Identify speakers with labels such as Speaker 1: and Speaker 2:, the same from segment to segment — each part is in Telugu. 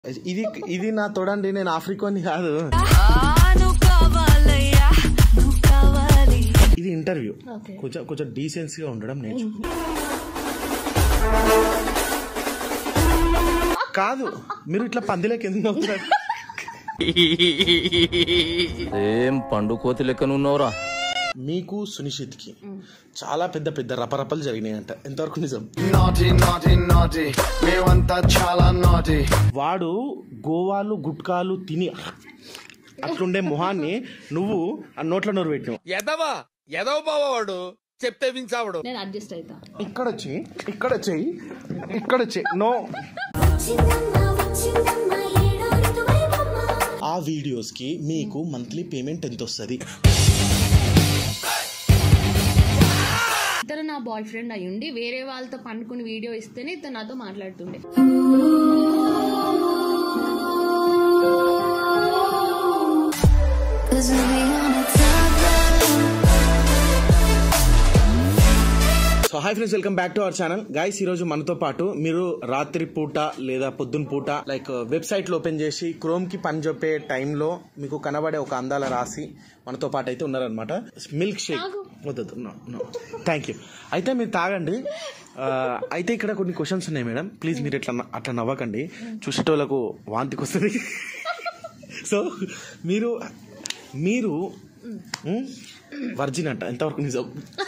Speaker 1: ఇది ఇది నా తోడండి నేను ఆఫ్రికోని కాదు
Speaker 2: నువ్వు కావాలయ్యా నువ్వు కావాలి
Speaker 1: ఇది ఇంటర్వ్యూ
Speaker 3: Okay.
Speaker 1: కొంచెం కొంచెం డీసెన్సీ గా ఉండడం నేర్చుకో కాదు మీరు ఇట్లా పందిలోకి ఎందుకు నవ్వుతున్నారు
Speaker 4: ఏం పండు కోతి లెక్కనున్నావురా
Speaker 1: మీకు సునిశ్చిత్కి చాలా పెద్ద పెద్ద రపరపలు జరిగినాయంట ఎంతవరకు నిజం
Speaker 5: Naughty, naughty, naughty. మేమంతా చాలా naughty.
Speaker 1: వాడు గోవాలు గుట్కాలు తిని అట్లుండే మొహాన్ని నువ్వు ఆ నోట్ల నోరు పెట్టినావు
Speaker 6: ఎదవా ఎదవ బావవాడు చెప్తే వించావుడు
Speaker 3: నేను అడ్జస్ట్ అవుతా
Speaker 1: ఇక్కడ వచ్చి ఇక్కడ చెయ్యి ఇక్కడ చెయ్యి నో ఆ వీడియోస్ కి మీకు మంత్లీ పేమెంట్ ఎంత వస్తుంది
Speaker 3: ఇతను నా బాయ్ ఫ్రెండ్ అయి ఉండి వేరే వాళ్ళతో పండుకుని వీడియో ఇస్తేనే ఇతను నాతో మాట్లాడుతుండే
Speaker 1: so hi friends welcome back to our channel guys ఈ రోజు మనతో పాటు మీరు రాత్రి పూట లేదా పొద్దున పూట లైక్ వెబ్సైట్ లో ఓపెన్ చేసి క్రోమ్ కి పని చెప్పే టైంలో మీకు కనబడే ఒక అందాల రాసి మనతో పాటు అయితే ఉన్నారనమాట మిల్క్ షేక్ వద్దు థ్యాంక్ యూ అయితే మీరు తాగండి ఆ, అయితే ఇక్కడ కొన్ని క్వశ్చన్స్ ఉన్నాయి మేడం ప్లీజ్ మీరు ఇట్లా న- అట్లా నవ్వకండి చూసేటోళ్ళకు వాంతికి వస్తుంది సో మీరు మీరు వర్జిన్ అంట ఎంతవరకు నిజం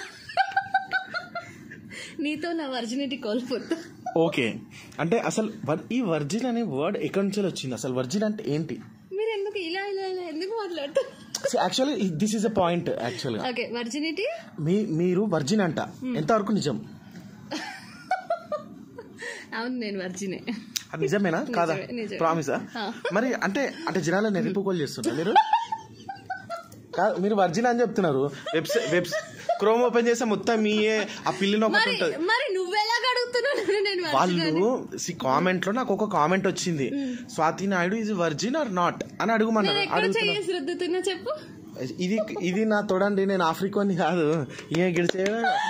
Speaker 3: నీతో నా వర్జినిటీ కోల్పోతా
Speaker 1: ఓకే అంటే అసలు వర్- ఈ వర్జిన్ అనే వర్డ్ ఎక్కడి నుంచి వచ్చింది అసలు వర్జిన్ అంటే ఏంటి
Speaker 3: మీరు ఎందుకు ఇలా ఇలా ఇలా ఎందుకు మాట్లాడుతారు
Speaker 1: actually this is a point actual గా
Speaker 3: ఓకే వర్జినిటీ
Speaker 1: మీ మీరు వర్జిన్ అంట ఎంతవరకు నిజం
Speaker 3: అవును నేను వర్జినే
Speaker 1: అది నిజమేనా కాదా
Speaker 3: నిజమే, నిజమే.
Speaker 1: ప్రామిసా
Speaker 3: ఆ.
Speaker 1: మరి అంటే అంటే జనాలు నెరిపోకోలు చేస్తున్నారు మీరు కాదు మీరు వర్జిన్ అని చెప్తున్నారు వెబ్సైట్ వెబ్ క్రోమ్ ఓపెన్ చేస్తే మొత్తం మీయే ఆ పిల్లిని ఒకటి
Speaker 3: మరి
Speaker 1: ఉంటుంది
Speaker 3: మరి నువ్వెలా అడుగుతున్నావు నేను వర్జిన్ అని?
Speaker 1: వాళ్ళు కామెంట్ లో నాకు ఒక కామెంట్ వచ్చింది Swathi Naidu is virgin or not అని
Speaker 3: నేను
Speaker 1: అడుగుమన్నారు
Speaker 3: ఎక్కడ
Speaker 1: అడుగుతున్నా
Speaker 3: చేసి రుద్దుతున్నా చెప్పు
Speaker 1: ఇది ఇది నా తోడండి నేను ఆఫ్రికోని కాదు ఏ గిడిచే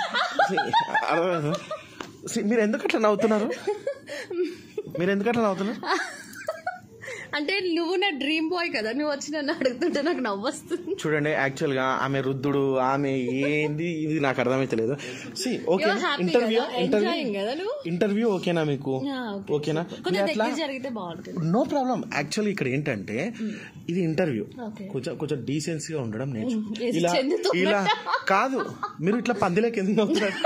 Speaker 1: మీరు ఎందుకు అట్లా నవ్వుతున్నారు మీరు ఎందుకు అట్లా నవ్వుతున్నారు
Speaker 3: అంటే నువ్వు నా డ్రీమ్ బాయ్ కదా నువ్వు వచ్చి నన్ను అడుగుతుంటే నాకు నవ్వొస్తుంది
Speaker 1: చూడండి యాక్చువల్ గా ఆమె రుద్దుడు ఆమె ఏంది ఇది నాకు అర్థమైతలేదు see okay
Speaker 3: You're happy
Speaker 1: interview
Speaker 3: కదా?
Speaker 1: ఇంటర్వ్యూ
Speaker 3: Enjoying కదా నువ్వు?
Speaker 1: ఇంటర్వ్యూ ఓకేనా మీకు
Speaker 3: Yeah, okay.
Speaker 1: ఓకేనా
Speaker 3: కొంచెం
Speaker 1: మీరు అట్లా
Speaker 3: దగ్గర జరిగితే బాగుంటుంది
Speaker 1: నో ప్రాబ్లం యాక్చువల్లీ ఇక్కడ ఏంటంటే ఇది ఇంటర్వ్యూ
Speaker 3: Okay.
Speaker 1: కొంచెం కొంచెం డీసెన్సీ గా ఉండడం నేర్చుకో
Speaker 3: ఇది
Speaker 1: ఇలా
Speaker 3: చెందుతున్నట్ట.
Speaker 1: ఇలా కాదు మీరు ఇట్లా పందిలోకి ఎందుకు నవ్వుతున్నారు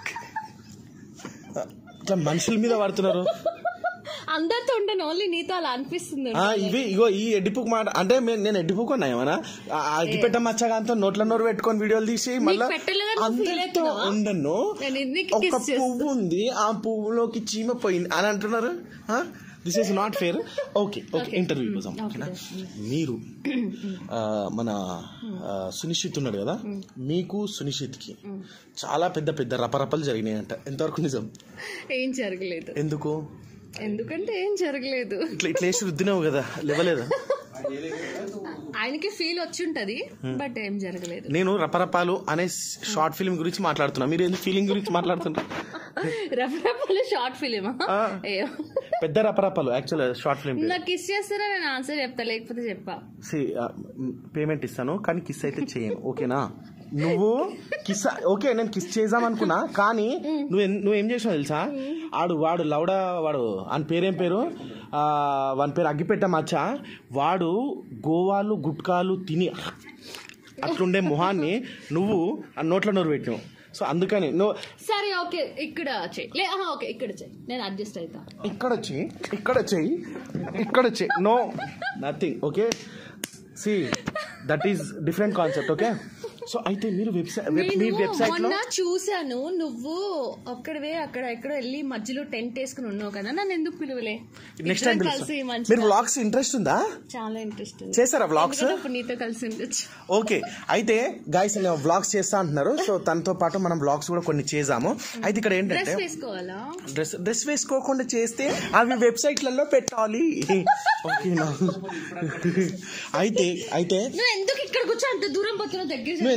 Speaker 1: ఇట్లా మనుషుల మీద పడుతున్నారు
Speaker 3: అందరితో ఉంటాను ఓన్లీ నీతో అలా అనిపిస్తుంది
Speaker 1: ఆ, ఇవి ఇగో ఈ ఎడ్డిపుక్ మాట అంటే మే- నేను ఎడ్డిపుక్ ఉన్నా ఏమన్నా ఆ, ఆ అగ్గిపెట్ట మచ్చగాంతో నోట్ల నోరు పెట్టుకొని వీడియోలు తీసి మళ్ళీ
Speaker 3: పెట్టలేదని నువ్వు feel
Speaker 1: అందరితో
Speaker 3: అవుతున్నావా?
Speaker 1: ఉండను
Speaker 3: నేను ఎందుకు
Speaker 1: ఒక
Speaker 3: kiss చేస్తా?
Speaker 1: పువ్వు ఉంది ఆ పువ్వులోకి చీమ పోయింది అని అంటున్నారు this is not fair okay okay interview కోసం ఓకేనా మీరు ఆ, మన ఆ, సునిశ్చిత్ ఉన్నాడు కదా మీకు సునిశ్చిత్కి చాలా పెద్ద పెద్ద రపరపలు జరిగినాయంట ఎంతవరకు నిజం
Speaker 3: ఏం జరగలేదు
Speaker 1: ఎందుకు
Speaker 3: ఎందుకంటే ఏం జరగలేదు
Speaker 1: ఇట్లా ఇట్లా వేసి రుద్దినావు కదా లేవలేదా
Speaker 3: ఆయనకి ఫీల్ వచ్చి ఉంటది బట్ ఏం జరగలేదు
Speaker 1: నేను రపరపాలు అనే షార్ట్ ఫిల్మ్ గురించి మాట్లాడుతున్నా మీరు ఎందుకు ఫీలింగ్ గురించి మాట్లాడుతున్నారు
Speaker 3: రఫరఫల షార్ట్ ఫిలిం
Speaker 1: ఆ. పెద్ద రపరపాలు యాక్చువల్ షార్ట్ ఫిల్మ్
Speaker 3: నాకు కిస్ చేస్తారా నేను ఆన్సర్ చెప్తా లేకపోతే చెప్పా
Speaker 1: పేమెంట్ ఇస్తాను కానీ కిస్ అయితే చేయను ఓకేనా నువ్వు కిస్ ఓకే నేను కిస్ చేద్దాం అనుకున్నా కానీ నువ్వు ఎన్- నువ్వు ఏం చేసావు తెలుసా ఆడు వాడు లౌడా వాడు అని పేరేం పేరు ఆ, వాని పేరు అగ్గిపెట్ట మచ్చ వాడు గోవాలు గుట్కాలు తిని అట్లుండే మొహాన్ని నువ్వు ఆ నోట్ల నోరు పెట్టినావు సో అందుకని నువ్వు
Speaker 3: సరే ఓకే ఇక్కడ చెయ్యి లే ఆహా, ఓకే ఇక్కడ చెయ్యి నేను అడ్జస్ట్ అవుతా
Speaker 1: ఇక్కడ చెయ్యి ఇక్కడ చెయ్యి ఇక్కడ చెయ్యి no nothing okay see that is different concept okay so అయితే మీరు వెబ్సైట్ మీ
Speaker 3: నేను
Speaker 1: వెబ్సైట్ లో
Speaker 3: మొన్న చూశాను నువ్వు అక్కడవే అక్కడ ఎక్కడ వెళ్ళి మధ్యలో టెంట్ వేసుకుని ఉన్నావు కదా నన్ను ఎందుకు పిలువలే
Speaker 1: నెక్స్ట్ టైం
Speaker 3: ఇద్దరం కలిసి మంచిగా
Speaker 1: మీరు వ్లాగ్స్ ఇంట్రెస్ట్ ఉందా
Speaker 3: చాలా ఇంట్రెస్ట్
Speaker 1: చేశారా వ్లాగ్స్
Speaker 3: ఇప్పుడు నీతో కలిసి ఉండొచ్చు
Speaker 1: ఓకే అయితే గైస్ వ్లాగ్స్ చేస్తా అంటున్నారు సో తనతో పాటు మనం వ్లాగ్స్ కూడా కొన్ని చేసాము అయితే ఇక్కడ ఏంటంటే
Speaker 3: డ్రెస్ వేసుకోవాలా
Speaker 1: డ్రెస్ డ్రెస్ వేసుకోకుండా చేస్తే అవి వెబ్సైట్లలో పెట్టాలి ఓకేనా అయితే అయితే
Speaker 3: నువ్వు ఎందుకు ఇక్కడ కూర్చో అంత దూరం పోతున్నావు దగ్గర
Speaker 1: నువ్వు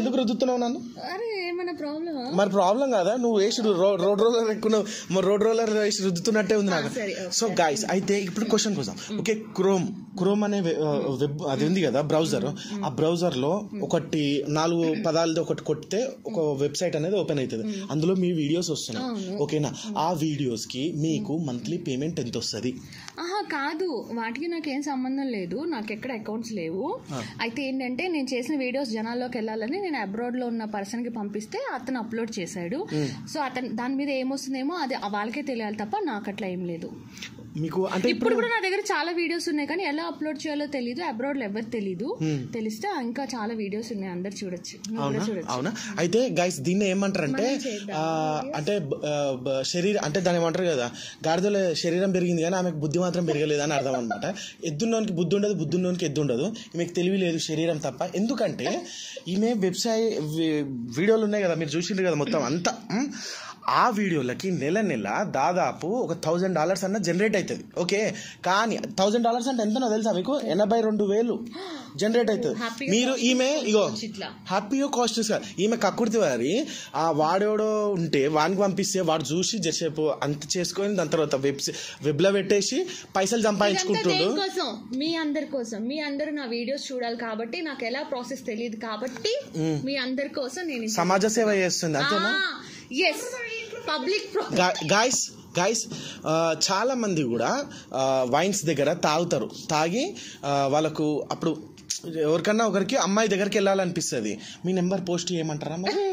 Speaker 1: ఎందుకు రుద్దుతున్నావు నన్ను
Speaker 3: అరే ఏమైనా ప్రాబ్లమ్
Speaker 1: మరి ప్రాబ్లం కదా నువ్వు వేసి రు- రో- రోడ్ రోలర్ ఎక్కున్నావు మరి రోడ్ రోలర్ వేసి రుద్దుతున్నట్టే ఉంది నాకు
Speaker 3: సరే, ఓకే.
Speaker 1: సో గైస్ అయితే ఇప్పుడు క్వశ్చన్ కోసం ఓకే క్రోమ్ క్రోమ్ అనే వె- వెబ్ అది ఉంది కదా బ్రౌజర్ ఆ బ్రౌజర్ లో ఒకటి నాలుగు పదాలది ఒకటి కొడితే ఒక వెబ్సైట్ అనేది ఓపెన్ అవుతుంది అందులో మీ వీడియోస్ వస్తున్నాయి ఓకేనా ఆ వీడియోస్ కి మీకు మంత్లీ పేమెంట్ ఎంత వస్తుంది
Speaker 3: ఆహా కాదు వాటికి నాకేం సంబంధం లేదు నాకు ఎక్కడ అకౌంట్స్ లేవు అయితే ఏంటంటే నేను చేసిన వీడియోస్ జనాల్లోకి వెళ్ళాలని నేను అబ్రాడ్ లో ఉన్న పర్సన్ కి పంపిస్తే అతను అప్లోడ్ చేశాడు సో అతను దాని మీద ఏమొస్తుందేమో అది వాళ్ళకే తెలియాలి తప్ప నాకు అట్లా ఏం లేదు
Speaker 1: మీకు అంటే
Speaker 3: ఇప్పుడు
Speaker 1: ఇప్పుడు
Speaker 3: కూడా నా దగ్గర చాలా వీడియోస్ ఉన్నాయి కానీ ఎలా అప్లోడ్ చేయాలో తెలియదు అబ్రాడ్ లో ఎవరు తెలీదు తెలిస్తే ఇంకా చాలా వీడియోస్ ఉన్నాయి అందరు చూడొచ్చు నువ్వు కూడా
Speaker 1: అవునా
Speaker 3: చూడొచ్చు
Speaker 1: అవునా అయితే గైస్ దీన్ని ఏమంటారంటే ఆ, అంటే బ- ఆ, బ- శరీరం అంటే దాని ఏమంటారు కదా గాడిదల శరీరం పెరిగింది కానీ ఆమెకు బుద్ధి మాత్రం పెరగలేదు అని అర్థం అనమాట ఎద్దున్నోనికి బుద్ధి ఉండదు బుద్ధి ఉన్నోనికి ఎద్దు ఉండదు ఈమెకు తెలివి లేదు శరీరం తప్ప ఎందుకంటే ఈమె వెబ్సైట్ వీడియోలు ఉన్నాయి కదా మీరు చూసిండ్రు కదా మొత్తం అంతా ఉమ్, ఆ వీడియోలకి నెల నెల దాదాపు ఒక థౌజండ్ డాలర్స్ అన్న జనరేట్ అవుతుంది ఓకే కానీ థౌజండ్ డాలర్స్ అంటే ఎంతనో తెలుసా మీకు ఎనభై రెండు వేలు జనరేట్ అవుతుంది
Speaker 3: హ్యాపీగా
Speaker 1: మీరు ఈమె ఇగో
Speaker 3: ఇట్లా.
Speaker 1: హ్యాపీగా కాస్ట్యూస్ కాదు ఈమె కక్కుర్తి వారి ఆ వాడేవాడో ఉంటే వానికి పంపిస్తే వాడు చూసి జసేపు అంత చేసుకొని దాని తర్వాత వెబ్ వెబ్ లో పెట్టేసి పైసలు
Speaker 3: ఇదంతా
Speaker 1: సంపాదించుకుంటుండు
Speaker 3: దేనికోసం మీ అందరి కోసం మీ అందరూ నా వీడియోస్ చూడాలి కాబట్టి నాకు ఎలా ప్రాసెస్ తెలియదు కాబట్టి మీ అందరి కోసం నేను
Speaker 1: సమాజ సేవ చేస్తుంది అంతేనా
Speaker 3: ఎస్ పబ్లిక్
Speaker 1: గాయస్ గాయస్ చాలా మంది కూడా వైన్స్ దగ్గర తాగుతారు తాగి ఆ, వాళ్ళకు అప్పుడు ఎవరికన్నా ఒకరికి అమ్మాయి దగ్గరికి వెళ్ళాలనిపిస్తుంది మీ నెంబర్ పోస్ట్ చేయమంటారా మరి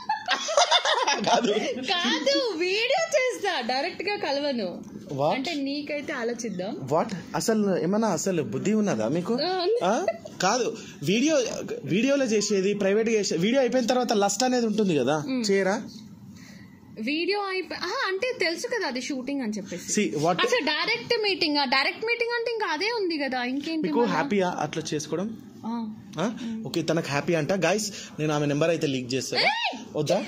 Speaker 1: కాదు
Speaker 3: కాదు వీడియో చేస్తా డైరెక్ట్ గా కలవను
Speaker 1: What?
Speaker 3: అంటే నీకైతే ఆలోచిద్దాం
Speaker 1: వాట్ అసలు ఏమన్నా అసలు బుద్ధి ఉన్నదా మీకు ఆ? కాదు వీడియో వీడియోలో చేసేది ప్రైవేట్ చేసేది వీడియో అయిపోయిన తర్వాత లస్ట్ అనేది ఉంటుంది కదా చేయరా
Speaker 3: వీడియో అయిపోయి ఆహా, అంటే తెలుసు కదా అది షూటింగ్ అని చెప్పేసి
Speaker 1: సి వాట్
Speaker 3: అసలు డైరెక్ట్ మీటింగ్ డైరెక్ట్ మీటింగ్ అంటే ఇంకా అదే ఉంది కదా ఇంకేంటి
Speaker 1: మీకు
Speaker 3: మళ్ళా?
Speaker 1: హ్యాపీయా అట్లా చేసుకోవడం
Speaker 3: ఆ.
Speaker 1: ఆ? ఓకే తనకు హ్యాపీ అంట గైస్ నేను ఆమె నెంబర్ అయితే లీక్ చేస్తాను వద్దా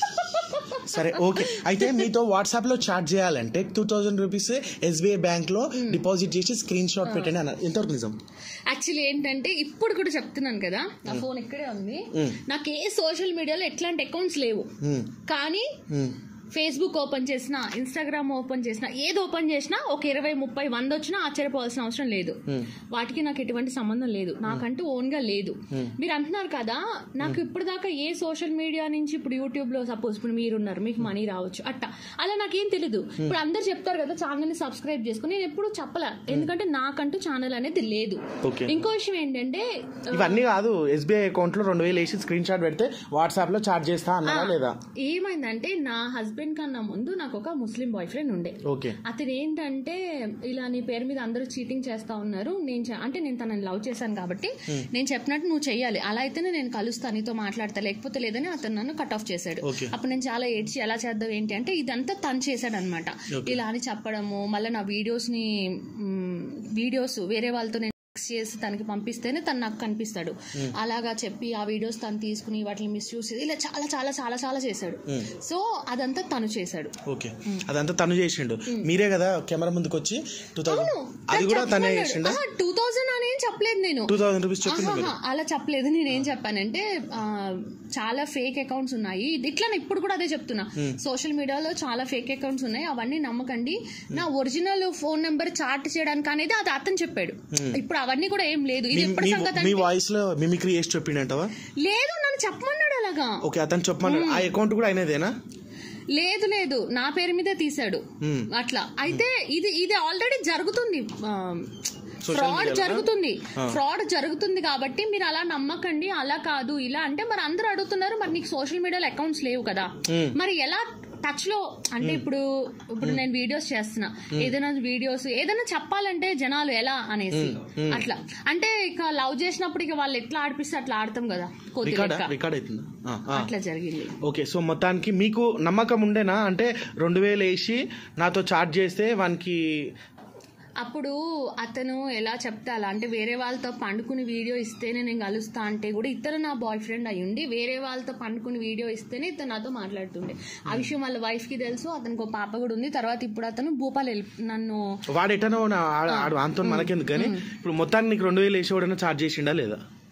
Speaker 1: సరే ఓకే అయితే మీతో వాట్సాప్ లో చాట్ చేయాలంటే two thousand rupees SBI bank లో డిపాజిట్ చేసి స్క్రీన్ షాట్ పెట్టండి అన్నారు ఎంతవరకు నిజం
Speaker 3: యాక్చువల్లీ ఏంటంటే ఇప్పుడు కూడా చెప్తున్నాను కదా నా ఫోన్ ఇక్కడే ఉంది నాకు ఏ సోషల్ మీడియాలో ఎట్లాంటి అకౌంట్స్ లేవు
Speaker 1: మ్మ్.
Speaker 3: కానీ
Speaker 1: మ్మ్.
Speaker 3: ఫేస్బుక్ ఓపెన్ చేసినా ఇన్స్టాగ్రామ్ ఓపెన్ చేసినా ఏది ఓపెన్ చేసినా ఒక ఇరవై ముప్పై వంద వచ్చినా ఆశ్చర్యపోవాల్సిన అవసరం లేదు వాటికి నాకు ఎటువంటి సంబంధం లేదు నాకంటూ ఓన్ గా లేదు మీరు అంటున్నారు కదా నాకు ఇప్పుడు దాకా ఏ సోషల్ మీడియా నుంచి ఇప్పుడు యూట్యూబ్ లో సపోజ్ ఇప్పుడు మీరున్నారు మీకు మనీ రావచ్చు అట్ట అలా నాకేం తెలీదు ఇప్పుడు అందరు చెప్తారు కదా ఛానల్ ని సబ్స్క్రైబ్ చేసుకుని నేను ఎప్పుడు చెప్పలే ఎందుకంటే నాకంటూ ఛానల్ అనేది లేదు
Speaker 1: Okay.
Speaker 3: ఇంకో విషయం ఏంటంటే
Speaker 1: ఇవన్నీ కాదు ఎస్బీఐ అకౌంట్ లో రెండు వేలు వేసి స్క్రీన్ షాట్ పెడితే వాట్సాప్ లో చాట్ చేస్తా అన్నారా లేదా
Speaker 3: ఏమైందంటే నా హస్బెండ్ కన్నా ముందు నాకు ఒక ముస్లిం బాయ్ ఫ్రెండ్ ఉండే
Speaker 1: ఓకే
Speaker 3: అతను ఏంటంటే ఇలా నీ పేరు మీద అందరూ చీటింగ్ చేస్తా ఉన్నారు నేను చే- అంటే నేను తనని లవ్ చేశాను కాబట్టి నేను చెప్పినట్టు నువ్వు చెయ్యాలి అలా అయితేనే నేను కలుస్తాను నీతో మాట్లాడతా లేకపోతే లేదని అతను నన్ను కట్ ఆఫ్ చేశాడు
Speaker 1: Okay.
Speaker 3: అప్పుడు నేను చాలా ఏడ్చి ఎలా చేద్దాం ఏంటి అంటే ఇదంతా తను చేశాడు అనమాట ఇలా అని చెప్పడము మళ్ళీ నా వీడియోస్ ని మ్, వీడియోస్ వేరే వాళ్ళతో నేను మిక్స్ చేసి తనకి పంపిస్తేనే తను నాకు కనిపిస్తాడు అలాగా చెప్పి ఆ వీడియోస్ తను తీసుకుని వాటిని మిస్యూజ్ చేసి ఇలా చాలా చాలా చాలా చాలా చేశాడు సో అదంతా తను చేశాడు
Speaker 1: ఓకే అదంతా తను చేసిండు మీరే కదా కెమెరా ముందుకు వచ్చి టూ థౌసండ్ అది కూడా తనే చేసిండా
Speaker 3: టూ థౌజండ్ అని ఏం చెప్పలేదు నేను
Speaker 1: టూ థౌసండ్ రూపీస్ చెప్పిండు
Speaker 3: ఆహాహా, అలా చెప్పలేదు నేను ఏం చెప్పానంటే ఆ, చాలా ఫేక్ అకౌంట్స్ ఉన్నాయి ఇట్లా నేను ఇప్పుడు కూడా అదే చెప్తున్నా సోషల్ మీడియాలో చాలా ఫేక్ అకౌంట్స్ ఉన్నాయి అవన్నీ నమ్మకండి నా ఒరిజినల్ ఫోన్ నెంబర్ చాట్ చేయడానికి అనేది అది అతను చెప్పాడు ఇప్పుడు అవన్నీ కూడా ఏం లేదు ఇది
Speaker 1: మీ-
Speaker 3: ఎప్పుడు
Speaker 1: మీ-
Speaker 3: సంగతి
Speaker 1: మీ
Speaker 3: అంటే-
Speaker 1: వాయిస్ లో మిమిక్రీ చేసి చెప్పిండంటవా
Speaker 3: లేదు నన్ను చెప్పమన్నాడు అలాగా
Speaker 1: ఓకే అతను చెప్పమన్నాడు ఆ అకౌంట్ కూడా అయినదేనా
Speaker 3: లేదు లేదు నా పేరు మీదే తీశాడు
Speaker 1: Hmm.
Speaker 3: అట్లా అయితే ఇది ఇది ఆల్రెడీ జరుగుతుంది
Speaker 1: Social
Speaker 3: ఫ్రాడ్
Speaker 1: media లోనా?
Speaker 3: జరుగుతుంది
Speaker 1: Ah.
Speaker 3: ఫ్రాడ్ జరుగుతుంది కాబట్టి మీరు అలా నమ్మకండి అలా కాదు ఇలా అంటే మరి అందరూ అడుగుతున్నారు మరి నీకు సోషల్ మీడియాలో అకౌంట్స్ లేవు కదా మరి ఎలా టచ్ లో అంటే ఇప్పుడు ఇప్పుడు నేను వీడియోస్ చేస్తున్నా ఏదైనా వీడియోస్ ఏదైనా చెప్పాలంటే జనాలు ఎలా అనేసి అట్లా అంటే ఇక లవ్ చేసినప్పుడు ఇక వాళ్ళు ఎట్లా ఆడిపిస్తే అట్లా ఆడతాం కదా కొద్ది
Speaker 1: రికార్డ్
Speaker 3: లెక్క.
Speaker 1: రికార్డ్ అవుతుందా ఆ, ఆ.
Speaker 3: అట్లా జరిగింది
Speaker 1: ఓకే సో మొత్తానికి మీకు నమ్మకం ఉండేనా అంటే రెండు వేలు వేసి నాతో చార్జ్ చేస్తే వానికి
Speaker 3: అప్పుడు అతను ఎలా చెప్తే అలా అంటే వేరే వాళ్ళతో పండుకుని వీడియో ఇస్తేనే నేను కలుస్తా అంటే కూడా ఇతను నా బాయ్ ఫ్రెండ్ అయి ఉండి వేరే వాళ్ళతో పండుకుని వీడియో ఇస్తేనే ఇతను నాతో మాట్లాడుతుండే ఆ విషయం వాళ్ళ వైఫ్ కి తెలుసు అతనికి ఒక పాప కూడా ఉంది తర్వాత ఇప్పుడు అతను భూపాల్ వెళ్ళి నన్ను
Speaker 1: వాడు ఎటనో నా- ఆడ- ఆడు అంతో మనకెందుకు కానీ ఇప్పుడు మొత్తానికి నీకు రెండు వేలు వేసి ఎవడైనా చార్జ్ చేసిండా లేదా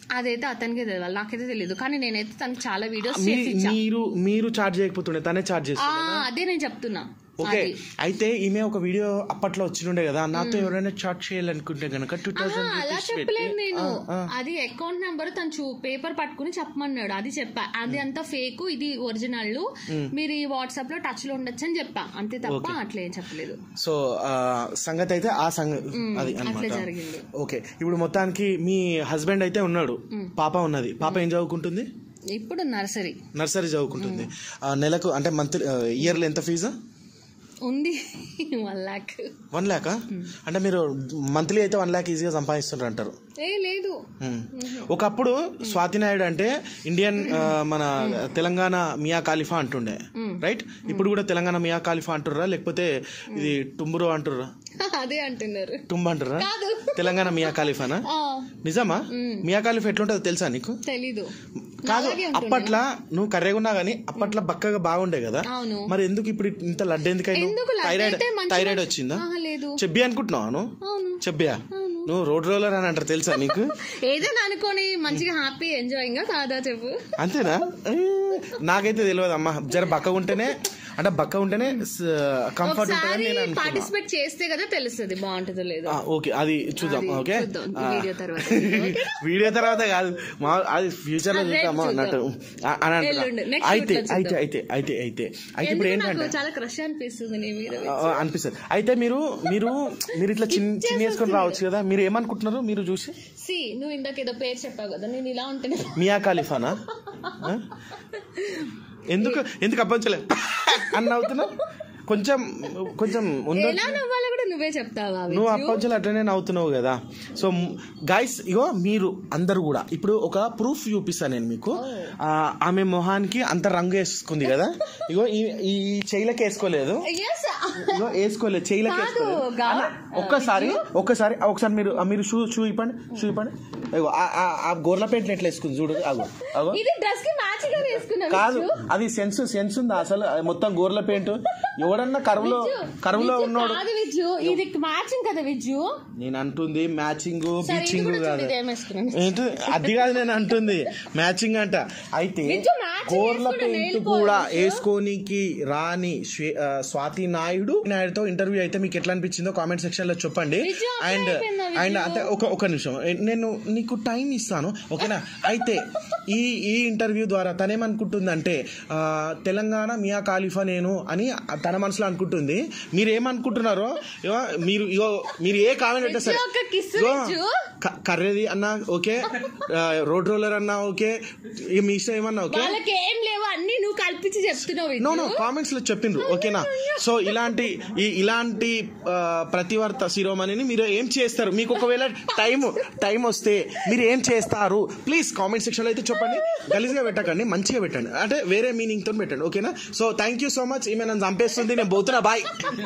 Speaker 3: అదైతే అతనికి తెలియాలి నాకైతే తెలియదు కానీ నేనైతే తనకి చాలా వీడియోస్
Speaker 1: మీ-
Speaker 3: చేసి ఇచ్చా
Speaker 1: మీరు మీరు చార్జ్ చేయకపోతుండే తనే చార్జ్
Speaker 3: ఆ,
Speaker 1: చేస్తుంది
Speaker 3: అదే నేను చెప్తున్నా
Speaker 1: ఓకే
Speaker 3: అది.
Speaker 1: అయితే ఈమె ఒక వీడియో అప్పట్లో వచ్చిండే కదా నాతో ఎవరైనా చాట్ చేయాలనుకుంటే గనక టూ
Speaker 3: ఆహా,
Speaker 1: థౌసండ్
Speaker 3: అలా చెప్పలేదు నేను అది అకౌంట్ నెంబర్ తను చూ పేపర్ పట్టుకుని చెప్పమన్నాడు అది చెప్పా అది అంతా ఫేక్ ఇది ఒరిజినల్ మీరు ఈ వాట్సాప్ లో టచ్ లో ఉండొచ్చు అని చెప్పా అంతే తప్ప అట్లా ఏం చెప్పలేదు
Speaker 1: సో ఆ, సంగతి అయితే ఆ సంగతి అది
Speaker 3: అట్లే
Speaker 1: అనమాట
Speaker 3: జరిగింది
Speaker 1: ఓకే ఇప్పుడు మొత్తానికి మీ హస్బెండ్ అయితే ఉన్నాడు పాప ఉన్నది పాప ఏం చదువుకుంటుంది
Speaker 3: ఇప్పుడు నర్సరీ
Speaker 1: నర్సరీ చదువుకుంటుంది ఆ, నెలకు అంటే మంత్ ఇయర్లో ఎంత ఫీజు
Speaker 3: ఉంది వన్ లాక్
Speaker 1: వన్ ల్యాక్ అంటే మీరు మంత్లీ అయితే వన్ ల్యాక్ ఈజీగా సంపాదిస్తుంటారు అంటారు
Speaker 3: ఏ లేదు
Speaker 1: మ్మ్. ఒకప్పుడు స్వాతి నాయుడు అంటే ఇండియన్ ఆ, మన తెలంగాణ మియా ఖాలిఫా అంటుండే రైట్ ఇప్పుడు కూడా తెలంగాణ మియా ఖాలిఫా అంటుర్రా లేకపోతే ఇది టుంబురో అంటుర్రా
Speaker 3: అదే అంటున్నారు
Speaker 1: టుంబ అంటుర్రా
Speaker 3: కాదు.
Speaker 1: తెలంగాణ మియా ఖాలిఫానా
Speaker 3: ఆ,
Speaker 1: నిజమా మియా ఖాలిఫా ఎట్లుంటుందో తెలుసా నీకు
Speaker 3: తెలీదు
Speaker 1: కాదు
Speaker 3: అలాగే ఉంటుంది.
Speaker 1: అప్పట్లో నువ్వు కర్రెగా ఉన్నా గానీ అప్పట్లో బక్కగా బాగుండే కదా
Speaker 3: అవును.
Speaker 1: మరి ఎందుకు ఇప్పుడు ఇంత లడ్డు ఎందుకైనా
Speaker 3: ఎందుకు లడ్డు
Speaker 1: థైరాయిడ్
Speaker 3: అయితే మంచి
Speaker 1: థైరాయిడ్
Speaker 3: మంచి-
Speaker 1: వచ్చిందా
Speaker 3: ఆహా, లేదు
Speaker 1: చెబ్బి అనుకుంటున్నావు నువ్వు
Speaker 3: అవును
Speaker 1: చెబ్బియా నువ్వు రోడ్ రోలర్ అని అంటారు తెలుసా నీకు
Speaker 3: ఏదైనా అనుకొని మంచిగా హ్యాపీ ఎంజాయింగ్ కాదా చెప్పు
Speaker 1: అంతేనా ఏ, నాకైతే తెలియదు అమ్మా జర బక్క ఉంటేనే అంటే బక్క ఉంటేనే కంఫర్ట్ ఉంటుందని
Speaker 3: ఒకసారి
Speaker 1: నేను అనుకున్నా
Speaker 3: పార్టిసిపేట్ చేస్తే కదా తెలుస్తుంది బాగుంటుందో లేదో
Speaker 1: ఆ, ఓకే అది చూద్దాం
Speaker 3: అది
Speaker 1: ఓకే
Speaker 3: చూద్దాం,
Speaker 1: ఆ,
Speaker 3: వీడియో తర్వాత.
Speaker 1: వీడియో తర్వాత కాదు మా అది ఫ్యూచర్ లో
Speaker 3: ఆ, రేపు
Speaker 1: చూద్దాము
Speaker 3: చూద్దాం.
Speaker 1: అన్నట్టు ఆ, అని అంటున్నా.
Speaker 3: ఎల్లుండి, next
Speaker 1: అయితే
Speaker 3: week లో
Speaker 1: అయితే
Speaker 3: చూద్దాం.
Speaker 1: అయితే అయితే అయితే అయితే ఇప్పుడు
Speaker 3: ఎందుకు నాకు
Speaker 1: ఏంటంటే
Speaker 3: చాలా క్రష్ అనిపిస్తుంది నీ మీద
Speaker 1: ఆ, ఆ, అనిపిస్తుంది అయితే మీరు మీరు మీరు ఇట్లా చిన్న చిన్న వేసుకొని రావచ్చు కదా మీరు ఏమనుకుంటున్నారు మీరు చూసి
Speaker 3: సి నువ్వు ఇందాక ఏదో పేరు చెప్పావు కదా నేను ఇలా ఉంటేనే
Speaker 1: మియా ఖాలిఫానా ఆ? ఎందుకు ఎందుకు అబ్బంచలే అని నవ్వుతున్నావు కొంచెం కొంచెం ఉందో
Speaker 3: ఎలా నవ్వాలో కూడా నువ్వే చెప్తావా
Speaker 1: నువ్వు అప్పంచలు అట్లనే నవ్వుతున్నావు కదా సో గైస్ ఇగో మీరు అందరు కూడా ఇప్పుడు ఒక ప్రూఫ్ చూపిస్తాను నేను మీకు ఆ, ఆమె మొహానికి అంత రంగు వేసుకుంది కదా ఇగో ఈ ఈ చెయ్యిలకి వేసుకోలేదు
Speaker 3: Yes.
Speaker 1: ఇగో వేసుకోలేదు చెయ్యిలకి
Speaker 3: కాదు,
Speaker 1: వేసుకోలేదు
Speaker 3: గా-
Speaker 1: అన్న, ఒక్కసారి ఒక్కసారి ఒకసారి మీరు ఆ, మీరు షూ షూ ఇప్పండి షూ ఇప్పండి ఇగో ఆ- ఆ- ఆ గోర్ల పెంట్లు ఎట్లా వేసుకుంది చూడు అగో అగో
Speaker 3: ఇది డ్రెస్ కి మ్యాచ్ గా వేసుకున్నా
Speaker 1: కాదు అది సెన్స్ సెన్స్ ఉందా అసలు అది మొత్తం గోర్ల పెయింట్ ఎవడన్నా కరువులో కరువులో ఉన్నోడు
Speaker 3: కాదు విజ్జు ఇది మ్యాచింగ్ కదా విజ్జు
Speaker 1: నేను అంటుంది మ్యాచింగ్
Speaker 3: సరే ఇది
Speaker 1: బీచింగ్
Speaker 3: కూడా
Speaker 1: కాదు
Speaker 3: చూడు ఇది ఏం వేసుకున్నాను
Speaker 1: ఏంటి అది కాదు నేను అంటుంది మ్యాచింగ్ అంట అయితే
Speaker 3: విజ్జు matching
Speaker 1: గోర్ల
Speaker 3: వేసుకుంటే
Speaker 1: పెయింట్
Speaker 3: nail
Speaker 1: కూడా
Speaker 3: polish.
Speaker 1: వేసుకోనికి రాని శ్వే- ఆ, స్వాతి నాయుడు నాయుడుతో ఇంటర్వ్యూ అయితే మీకు ఎట్లా అనిపించిందో కామెంట్ సెక్షన్ లో చెప్పండి
Speaker 3: విజ్జు, అప్పుడే
Speaker 1: అండ్
Speaker 3: అయిపోయిందా విజ్జు?
Speaker 1: అండ్ అంటే ఒక ఒక నిమిషం నేను నీకు టైం ఇస్తాను ఓకేనా అయితే ఈ ఈ ఇంటర్వ్యూ ద్వారా తనేమనుకుంటుందంటే ఆ, తెలంగాణ మియా ఖాలిఫా నేను అని తన మనసులో అనుకుంటుంది మీరు ఏమనుకుంటున్నారో ఇగో మీరు ఇగో మీరు ఏ కామెంట్ పెట్టా సరే
Speaker 3: విజ్జు, ఒక kiss
Speaker 1: ఇగో,
Speaker 3: విజ్జు.
Speaker 1: క- కర్రేది అన్నా ఓకే ఆ, రోడ్ రోలర్ అన్నా ఓకే ఇక మీ ఇష్టం ఏమన్నా ఓకే
Speaker 3: వాళ్ళకి ఏం లేవు అన్ని నువ్వు కల్పించి చెప్తున్నావు
Speaker 1: నో
Speaker 3: విజ్జు
Speaker 1: నో కామెంట్స్ లో చెప్పిండ్రు ఓకేనా సో ఇలాంటి ఈ ఇలాంటి ఆ, ప్రతివర్త శిరోమణిని మీరు ఏం చేస్తారు మీకు ఒకవేళ టైం టైం వస్తే మీరు ఏం చేస్తారు ప్లీజ్ కామెంట్ సెక్షన్ లో అయితే చెప్పండి గలీజ్గా పెట్టకండి మంచిగా పెట్టండి అంటే వేరే మీనింగ్ తో పెట్టండి ఓకేనా so thank you so much ఈమె నన్ను చంపేస్తుంది నేను పోతున్నా బాయ్